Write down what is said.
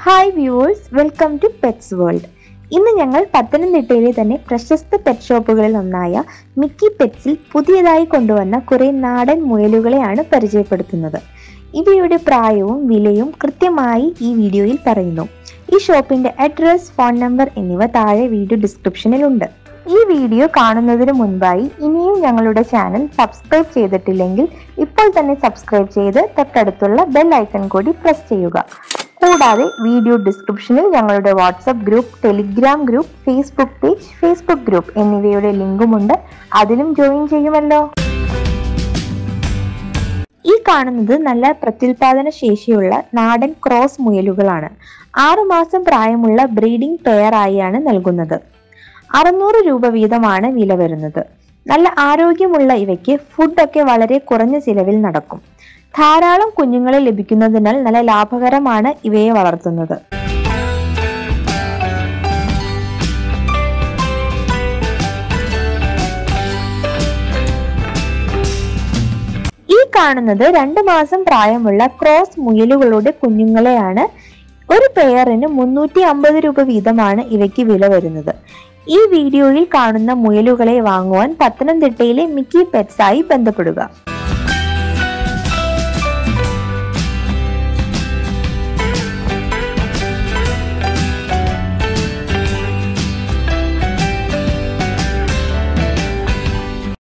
hi viewers welcome to pets world ഇന്ന് ഞങ്ങൾ പത്തനംതിട്ടയിലെ തന്നെ പ്രശസ്ത പെറ്റ് ഷോപ്പുകളിൽ ഒന്നായ മിക്കി പെറ്റ്സിൽ പുതിയതായി കൊണ്ടുവന്ന കുറെ നാടൻ മുയലുകളെയാണ് പരിചയപ്പെടുത്തുന്നത് ഇവയുടെ പ്രായവും വിലയും കൃത്യമായി ഈ വീഡിയോയിൽ പറയുന്നു ഈ ഷോപ്പിന്റെ അഡ്രസ് ഫോൺ നമ്പർ എന്നിവ താഴെ വീഡിയോ ഡിസ്ക്രിപ്ഷനിൽ ഉണ്ട് ഈ വീഡിയോ കാണുന്നതിന് മുൻപായി ഇനിയും ഞങ്ങളുടെ ചാനൽ സബ്സ്ക്രൈബ് ചെയ്തിട്ടില്ലെങ്കിൽ ഇപ്പോൾ തന്നെ സബ്സ്ക്രൈബ് ചെയ്ത് തൊട്ടടുത്തുള്ള ബെൽ ഐക്കൺ കൂടി പ്രസ് ചെയ്യുക കൂടാതെ വീഡിയോ ഡിസ്ക്രിപ്ഷനിൽ ഞങ്ങളുടെ WhatsApp group Telegram group Facebook page Facebook group എന്നിവയുടെ ലിങ്കുമുണ്ട് അതിലും ജോയിൻ ചെയ്യുമല്ലോ ഈ കാണുന്നത് നല്ല പ്രത്യുൽപാദന ശേഷിയുള്ള നാടൻ ക്രോസ് മുയലുകളാണ് ആറുമാസം പ്രായമുള്ള ബ്രീഡിംഗ് പെയർ ആയാണ് നൽകുന്നത് അറുന്നൂറ് രൂപ വീതമാണ് വില വരുന്നത് നല്ല ആരോഗ്യമുള്ള ഇവയ്ക്ക് ഫുഡൊക്കെ വളരെ കുറഞ്ഞ ചിലവിൽ നടക്കും ധാരാളം കുഞ്ഞുങ്ങളെ ലഭിക്കുന്നതിനാൽ നല്ല ലാഭകരമാണ് ഇവയെ വളർത്തുന്നത് ഈ കാണുന്നത് രണ്ട് മാസം പ്രായമുള്ള ക്രോസ് മുയലുകളുടെ കുഞ്ഞുങ്ങളെയാണ് ഒരു പെയറിന് മുന്നൂറ്റി അമ്പത് രൂപ വീതമാണ് ഇവയ്ക്ക് വില വരുന്നത് ഈ വീഡിയോയിൽ കാണുന്ന മുയലുകളെ വാങ്ങുവാൻ പത്തനംതിട്ടയിലെ മിക്കി പെറ്റ്സായി ബന്ധപ്പെടുക